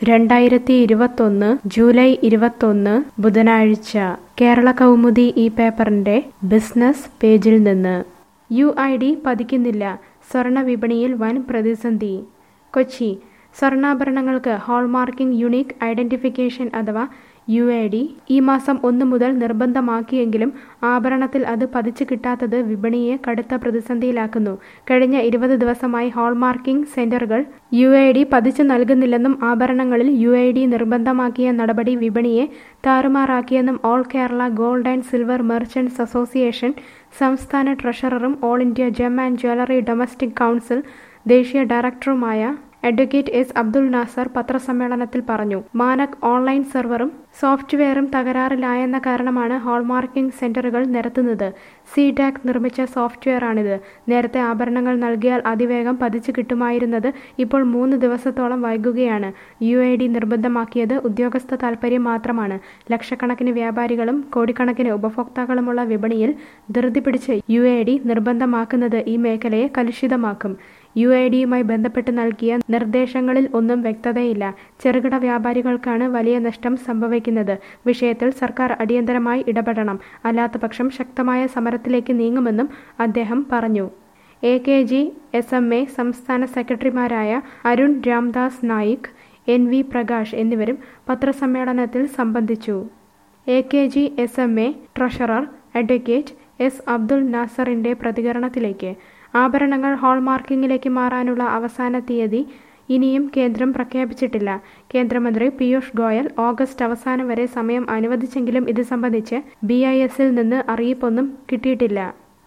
രണ്ടായിരത്തി ഇരുപത്തൊന്ന് ജൂലൈ ഇരുപത്തൊന്ന് ബുധനാഴ്ച കേരള കൗമുദി ഈ പേപ്പറിന്റെ ബിസിനസ് പേജിൽ നിന്ന് യു ഐ ഡി പതിക്കുന്നില്ല സ്വർണ്ണ വിപണിയിൽ വൻ പ്രതിസന്ധി കൊച്ചി സ്വർണ്ണാഭരണങ്ങൾക്ക് ഹോൾമാർക്കിംഗ് യുണീക്ക് ഐഡന്റിഫിക്കേഷൻ അഥവാ യു ഐ ഡി ഈ മാസം ഒന്ന് മുതൽ നിർബന്ധമാക്കിയെങ്കിലും ആഭരണത്തിൽ അത് പതിച്ചു കിട്ടാത്തത് വിപണിയെ കടുത്ത പ്രതിസന്ധിയിലാക്കുന്നു കഴിഞ്ഞ ഇരുപത് ദിവസമായി ഹോൾമാർക്കിംഗ് സെന്ററുകൾ യു ഐ ഡി പതിച്ചു നൽകുന്നില്ലെന്നും ആഭരണങ്ങളിൽ യു ഐ ഡി നിർബന്ധമാക്കിയ നടപടി വിപണിയെ താറുമാറാക്കിയെന്നും all Kerala gold and silver merchants association സംസ്ഥാന ട്രഷററും all India gem and jewellery domestic council ദേശീയ ഡയറക്ടറുമായ അഡ്വക്കേറ്റ് എസ് അബ്ദുൾ നാസർ പത്രസമ്മേളനത്തിൽ പറഞ്ഞു മാനക് ഓൺലൈൻ സെർവറും സോഫ്റ്റ്വെയറും തകരാറിലായെന്ന കാരണമാണ് ഹോൾമാർക്കിംഗ് സെന്ററുകൾ നിരത്തുന്നത് സി ഡാക് നിർമ്മിച്ച സോഫ്റ്റ്വെയറാണിത് നേരത്തെ ആഭരണങ്ങൾ നൽകിയാൽ അതിവേഗം പതിച്ചു കിട്ടുമായിരുന്നത് ഇപ്പോൾ മൂന്ന് ദിവസത്തോളം വൈകുകയാണ് യു ഐ ഡി നിർബന്ധമാക്കിയത് ഉദ്യോഗസ്ഥ താൽപര്യം മാത്രമാണ് ലക്ഷക്കണക്കിന് വ്യാപാരികളും കോടിക്കണക്കിന് ഉപഭോക്താക്കളുമുള്ള വിപണിയിൽ ധൃതി പിടിച്ച് യു ഐ ഡി നിർബന്ധമാക്കുന്നത് ഈ മേഖലയെ കലുഷിതമാക്കും യു ഐ ഡിയുമായി ബന്ധപ്പെട്ട് നൽകിയ നിർദ്ദേശങ്ങളിൽ ഒന്നും വ്യക്തതയില്ല ചെറുകിട വ്യാപാരികൾക്കാണ് വലിയ നഷ്ടം സംഭവിക്കുന്നത് വിഷയത്തിൽ സർക്കാർ അടിയന്തരമായി ഇടപെടണം അല്ലാത്തപക്ഷം ശക്തമായ സമരത്തിലേക്ക് നീങ്ങുമെന്നും അദ്ദേഹം പറഞ്ഞു A K G S M A സംസ്ഥാന സെക്രട്ടറിമാരായ അരുൺ രാംദാസ് നായിക് എൻ വി പ്രകാശ് എന്നിവരും പത്രസമ്മേളനത്തിൽ സംബന്ധിച്ചു A K G S M A treasurer advocate S Abdul നാസറിന്റെ പ്രതികരണത്തിലേക്ക് ആഭരണങ്ങൾ ഹോൾമാർക്കിങ്ങിലേക്ക് മാറാനുള്ള അവസാന തീയതി ഇനിയും കേന്ദ്രം പ്രഖ്യാപിച്ചിട്ടില്ല കേന്ദ്രമന്ത്രി പീയൂഷ് ഗോയൽ ഓഗസ്റ്റ് അവസാനം വരെ സമയം അനുവദിച്ചെങ്കിലും ഇത് സംബന്ധിച്ച് ബി ഐ എസിൽ നിന്ന് അറിയിപ്പൊന്നും കിട്ടിയിട്ടില്ല